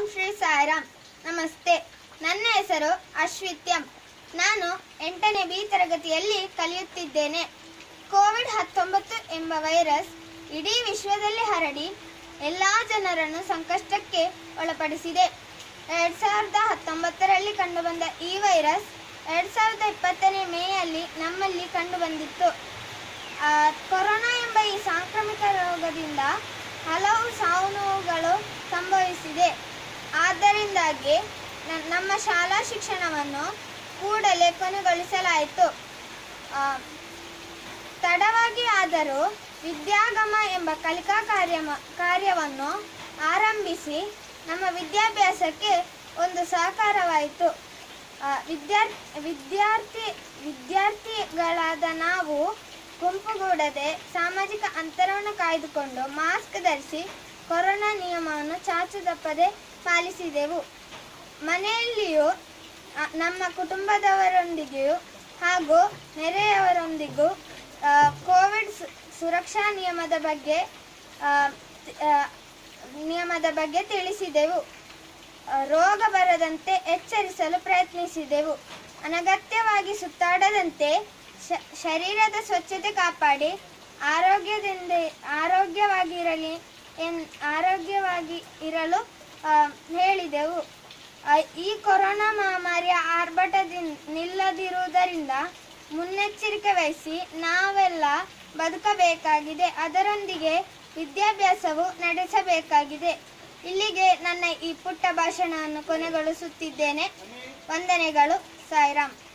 ಓಂ ಶ್ರೀ ಸಾಯಿರಾಮ್ ನಮಸ್ತೆ ನನ್ನ ಹೆಸರು ಅಶ್ವಿತ್ಯಂ ನಾನು ಎಂಟನೇ ಬಿ ತರಗತಿಯಲ್ಲಿ ಕಲಿಯುತ್ತಿದ್ದೇನೆ ಕೋವಿಡ್ ಹತ್ತೊಂಬತ್ತು ಎಂಬ ವೈರಸ್ ಇಡೀ ವಿಶ್ವದಲ್ಲಿ ಹರಡಿ ಎಲ್ಲ ಜನರನ್ನು ಸಂಕಷ್ಟಕ್ಕೆ ಒಳಪಡಿಸಿದೆ ಎರಡ್ ಸಾವಿರದ ಹತ್ತೊಂಬತ್ತರಲ್ಲಿ ಕಂಡುಬಂದ ಈ ವೈರಸ್ ಎರಡ್ ಸಾವಿರದ ಇಪ್ಪತ್ತನೇ ಮೇಯಲ್ಲಿ ನಮ್ಮಲ್ಲಿ ಕಂಡುಬಂದಿತ್ತು ಆ, ಕೊರೋನಾ ಎಂಬ ಈ ಸಾಂಕ್ರಾಮಿಕ ರೋಗದಿಂದ ಹಲವು ಸಾವು ನೋವುಗಳು ಸಂಭವಿಸಿದೆ ಆದ್ದರಿಂದಾಗಿ ನ- ನಮ್ಮ ಶಾಲಾ ಶಿಕ್ಷಣವನ್ನು ಕೂಡಲೇ ಕೊನೆಗೊಳಿಸಲಾಯಿತು ಆ, ತಡವಾಗಿ ಆದರೂ ವಿದ್ಯಾಗಮ ಎಂಬ ಕಲಿಕಾ ಕಾರ್ಯ ಕಾರ್ಯವನ್ನು ಆರಂಭಿಸಿ ನಮ್ಮ ವಿದ್ಯಾಭ್ಯಾಸಕ್ಕೆ ಒಂದು ಸಹಕಾರವಾಯಿತು ಆ, ವಿದ್ಯಾರ್ಥಿ ವಿದ್ಯಾರ್ಥಿ ವಿದ್ಯಾರ್ಥಿಗಳಾದ ನಾವು ಗುಂಪುಗೂಡದೆ ಸಾಮಾಜಿಕ ಅಂತರವನ್ನು ಕಾಯ್ದುಕೊಂಡು ಮಾಸ್ಕ್ ಧರಿಸಿ ಕೊರೋನಾ ನಿಯಮವನ್ನು ಚಾಚು ತಪ್ಪದೆ ಪಾಲಿಸಿದೆವು ಮನೆಯಲ್ಲಿಯೂ ಆ, ನಮ್ಮ ಕುಟುಂಬದವರೊಂದಿಗೆಯೂ ಹಾಗೂ ನೆರೆಯವರೊಂದಿಗೂ ಆ, ಕೋವಿಡ್ ಸು- ಸುರಕ್ಷಾ ನಿಯಮದ ಬಗ್ಗೆ ಆ, ತಿ- ಆ, ನಿಯಮದ ಬಗ್ಗೆ ತಿಳಿಸಿದೆವು ಆ, ರೋಗ ಬರದಂತೆ ಎಚ್ಚರಿಸಲು ಪ್ರಯತ್ನಿಸಿದೆವು ಅನಗತ್ಯವಾಗಿ ಸುತ್ತಾಡದಂತೆ ಶ- ಶರೀರದ ಸ್ವಚ್ಛತೆ ಕಾಪಾಡಿ ಆರೋಗ್ಯದಿಂದ ಆರೋಗ್ಯವಾಗಿರಲಿ ಎನ್ ಆರೋಗ್ಯವಾಗಿ ಇರಲು ಆ, ಹೇಳಿದೆವು ಆ, ಈ ಕೊರೋನಾ ಮಹಾಮಾರಿಯ ಆರ್ಭಟದಿಂದ ನಿಲ್ಲದಿರುವುದರಿಂದ ಮುನ್ನೆಚ್ಚರಿಕೆ ವಹಿಸಿ ನಾವೆಲ್ಲ ಬದುಕಬೇಕಾಗಿದೆ ಅದರೊಂದಿಗೆ ವಿದ್ಯಾಭ್ಯಾಸವು ನಡೆಸಬೇಕಾಗಿದೆ ಇಲ್ಲಿಗೆ ನನ್ನ ಈ ಪುಟ್ಟ ಭಾಷಣವನ್ನು ಕೊನೆಗೊಳಿಸುತ್ತಿದ್ದೇನೆ ವಂದನೆಗಳು ಸಾಯಿರಾಮ್